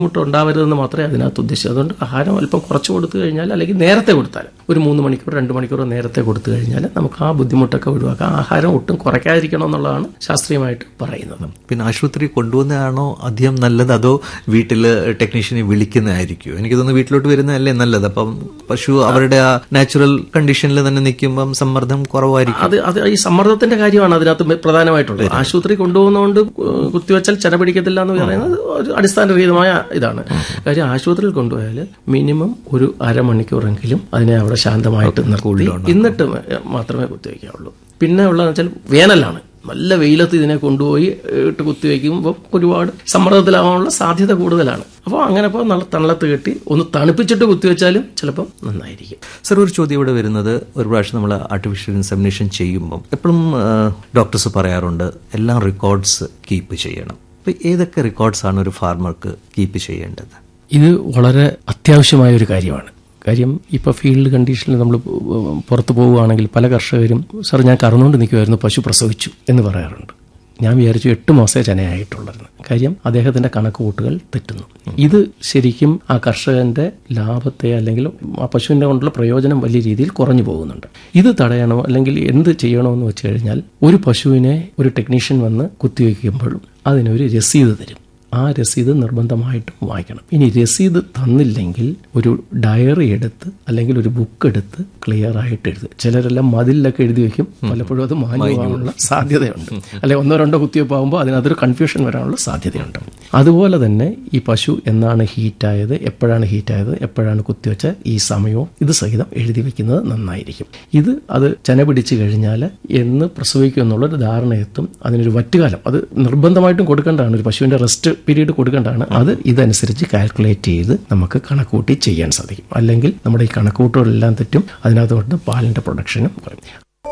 ബുദ്ധിമുട്ടുണ്ടാവരുതെന്ന് മാത്രമേ അതിനകത്ത് ഉദ്ദേശിച്ചു അതുകൊണ്ട് ആഹാരം അല്പം കുറച്ച് കൊടുത്തു കഴിഞ്ഞാൽ അല്ലെങ്കിൽ നേരത്തെ കൊടുത്താൽ ഒരു മൂന്ന് മണിക്കൂർ രണ്ട് മണിക്കൂർ നേരത്തെ കൊടുത്തു കഴിഞ്ഞാൽ നമുക്ക് ആ ബുദ്ധിമുട്ടൊക്കെ ഒഴിവാക്കാം ആഹാരം ഒട്ടും കുറയ്ക്കാതിരിക്കണം എന്നുള്ളതാണ് ശാസ്ത്രീയമായിട്ട് പറയുന്നത് പിന്നെ ആശുപത്രി കൊണ്ടുപോകുന്നതാണോ അധികം നല്ലത് അതോ വീട്ടിൽ ടെക്നീഷ്യനെ വിളിക്കുന്നതായിരിക്കും എനിക്ക് തോന്നുന്നു വീട്ടിലോട്ട് വരുന്നതല്ലേ നല്ലത് അപ്പം പശു അവരുടെ ആ നാച്ചുറൽ കണ്ടീഷനിൽ തന്നെ നിൽക്കുമ്പം സമ്മർദ്ദം കുറവായിരിക്കും അത് അത് ഈ സമ്മർദ്ദത്തിന്റെ കാര്യമാണ് അതിനകത്ത് പ്രധാനമായിട്ടുള്ളത് ആശുപത്രി കൊണ്ടുപോകുന്നതുകൊണ്ട് കുത്തിവെച്ചാൽ ചെന പിടിക്കത്തില്ല എന്ന് പറയുന്നത് ഒരു അടിസ്ഥാനരഹിതമായ ഇതാണ് കാര്യം ആശുപത്രിയിൽ കൊണ്ടുപോയാൽ മിനിമം ഒരു അരമണിക്കൂറെങ്കിലും അതിനെ അവിടെ ശാന്തമായിട്ട് നിർത്തി എന്നിട്ട് മാത്രമേ കുത്തിവെക്കാവുള്ളൂ പിന്നെ ഉള്ളതെന്ന് വെച്ചാൽ വേനലാണ് നല്ല വെയിലത്ത് ഇതിനെ കൊണ്ടുപോയി ഇട്ട് കുത്തിവെക്കുമ്പോൾ ഒരുപാട് സമ്മർദ്ദത്തിലാവാനുള്ള സാധ്യത കൂടുതലാണ് അപ്പോൾ അങ്ങനെ ഇപ്പോൾ നല്ല തണലത്ത് കെട്ടി ഒന്ന് തണുപ്പിച്ചിട്ട് കുത്തിവെച്ചാലും ചിലപ്പം നന്നായിരിക്കും സർ ഒരു ചോദ്യം ഇവിടെ വരുന്നത് ഒരു പ്രാവശ്യം നമ്മൾ ആർട്ടിഫിഷ്യൽ ഇൻസെമിനേഷൻ ചെയ്യുമ്പം എപ്പോഴും ഡോക്ടേഴ്സ് പറയാറുണ്ട് എല്ലാം റെക്കോർഡ്സ് കീപ്പ് ചെയ്യണം അപ്പോൾ ഏതൊക്കെ റെക്കോർഡ്സ് ആണ് ഒരു ഫാർമർക്ക് കീപ്പ് ചെയ്യേണ്ടത് ഇത് വളരെ അത്യാവശ്യമായ ഒരു കാര്യമാണ് കാര്യം ഇപ്പോൾ ഫീൽഡ് കണ്ടീഷനിൽ നമ്മൾ പുറത്ത് പോവുകയാണെങ്കിൽ പല കർഷകരും സാർ ഞാൻ കറന്നുകൊണ്ട് നിൽക്കുമായിരുന്നു പശു പ്രസവിച്ചു എന്ന് പറയാറുണ്ട് ഞാൻ വിചാരിച്ചു എട്ട് മാസേ ചനയായിട്ടുള്ളായിരുന്നു കാര്യം അദ്ദേഹത്തിന്റെ കണക്കുകൂട്ടുകൾ തെറ്റുന്നു ഇത് ശരിക്കും ആ കർഷകന്റെ ലാഭത്തെ അല്ലെങ്കിൽ ആ പശുവിന്റെ കൊണ്ടുള്ള പ്രയോജനം വലിയ രീതിയിൽ കുറഞ്ഞു പോകുന്നുണ്ട് ഇത് തടയണോ അല്ലെങ്കിൽ എന്ത് ചെയ്യണമെന്ന് വെച്ച് കഴിഞ്ഞാൽ ഒരു പശുവിനെ ഒരു ടെക്നീഷ്യൻ വന്ന് കുത്തിവെക്കുമ്പോഴും അതിനൊരു രസീത് തരും ആ രസീത് നിർബന്ധമായിട്ടും വായിക്കണം ഇനി രസീത് തന്നില്ലെങ്കിൽ ഒരു ഡയറി എടുത്ത് അല്ലെങ്കിൽ ഒരു ബുക്ക് എടുത്ത് ക്ലിയർ ആയിട്ട് എഴുതുക ചിലരെല്ലാം മതിലൊക്കെ എഴുതി വെക്കും പലപ്പോഴും അത് മാഞ്ഞു പോകാനുള്ള സാധ്യതയുണ്ട് അല്ലെ ഒന്നോ രണ്ടോ കുത്തിവെപ്പാകുമ്പോൾ അതിനകത്തൊരു കൺഫ്യൂഷൻ വരാനുള്ള സാധ്യതയുണ്ട് അതുപോലെ തന്നെ ഈ പശു എന്നാണ് ഹീറ്റായത് എപ്പോഴാണ് ഹീറ്റായത് എപ്പോഴാണ് കുത്തിവെച്ച ഈ സമയവും ഇത് സഹിതം എഴുതി വെക്കുന്നത് നന്നായിരിക്കും ഇത് അത് ചെന പിടിച്ചു കഴിഞ്ഞാൽ എന്ന് പ്രസവിക്കും എന്നുള്ളൊരു ധാരണയെത്തും അതിനൊരു വറ്റുകാലം അത് നിർബന്ധമായിട്ടും കൊടുക്കേണ്ടതാണ് ഒരു പശുവിന്റെ റെസ്റ്റ് പീരീഡ് കൊടുക്കേണ്ടതാണ് അത് ഇതനുസരിച്ച് കാൽക്കുലേറ്റ് ചെയ്ത് നമുക്ക് കണക്കൂട്ടി ചെയ്യാൻ സാധിക്കും അല്ലെങ്കിൽ നമ്മുടെ ഈ കണക്കൂട്ടുകളെല്ലാം തെറ്റും അതിനകത്തോട്ട് പാലിന്റെ പ്രൊഡക്ഷനും കുറയും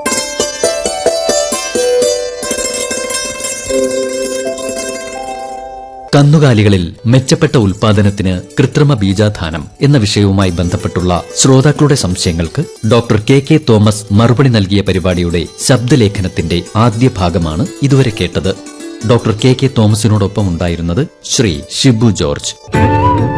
കന്നുകാലികളിൽ മെച്ചപ്പെട്ട ഉൽപാദനത്തിന് കൃത്രിമ ബീജാധാനം എന്ന വിഷയവുമായി ബന്ധപ്പെട്ടുള്ള ശ്രോതാക്കളുടെ സംശയങ്ങൾക്ക് ഡോക്ടർ കെ കെ തോമസ് മറുപടി നൽകിയ പരിപാടിയുടെ ശബ്ദലേഖനത്തിന്റെ ആദ്യ ഭാഗമാണ് ഇതുവരെ കേട്ടത് ഡോക്ടർ കെ കെ തോമസിനോടൊപ്പം ഉണ്ടായിരുന്നത് ശ്രീ ഷിബു ജോർജ്